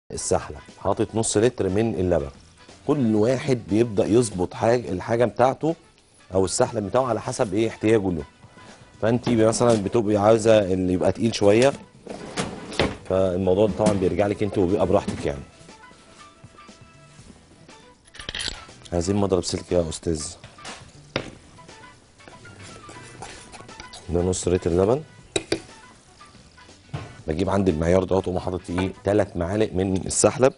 السحلب حاطط نص لتر من اللبن كل واحد بيبدا يظبط حاجه الحاجه بتاعته او السحلب بتاعه على حسب ايه احتياجه له فانت مثلا بتبقي عاوزه اللي يبقى تقيل شويه فالموضوع ده طبعا بيرجع لك انت وبيبقى براحتك يعني عايزين مضرب سلك يا استاذ ده نص لتر لبن بجيب عندي المعيار دوت واقوم حاطط ايه ثلاث معالق من السحلب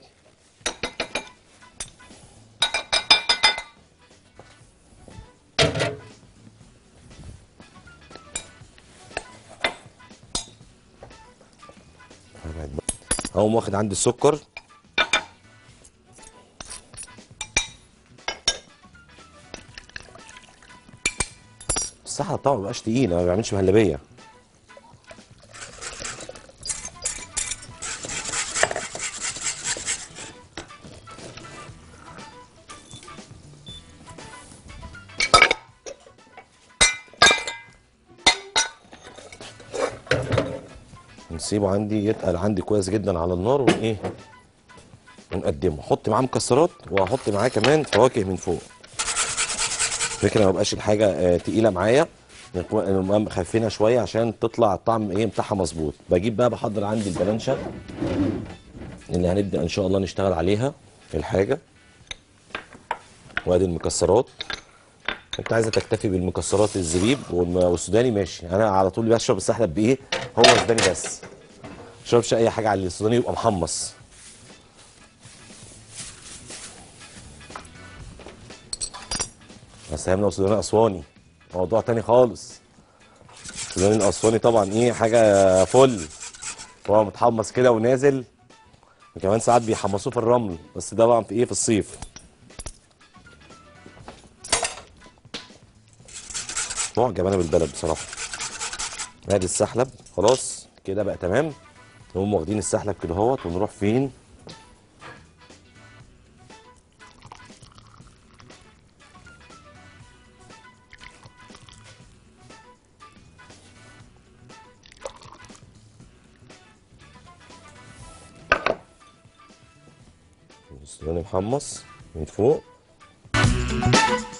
اقوم واخد عندي السكر السحلب طبعا ما بيبقاش تقيل انا ما بعملش مهلبيه نسيبه عندي يتقل عندي كويس جدا على النار وايه ونقدمه احط معاه مكسرات واحط معاه كمان فواكه من فوق فكره ما بقاش الحاجه آه، تقيله معايا نبقى مخفينها شويه عشان تطلع الطعم ايه بتاعها مظبوط بجيب بقى بحضر عندي البلانشه اللي هنبدا ان شاء الله نشتغل عليها في الحاجه وادي المكسرات انت عايزه تكتفي بالمكسرات الزبيب والم- والسوداني ماشي انا على طول بشرب السحلب بايه هو السوداني بس ما اشربش اي حاجه على السوداني يبقى محمص بس ايامنا سوداني اسواني موضوع تاني خالص السوداني الاسواني طبعا ايه حاجه فل هو متحمص كده ونازل وكمان ساعات بيحمصوه في الرمل بس ده طبعا في ايه في الصيف معجب انا بالبلد بصراحه ادي السحلب خلاص كده بقى تمام نقوم واخدين السحلب كده اهوت ونروح فين السوداني محمص من فوق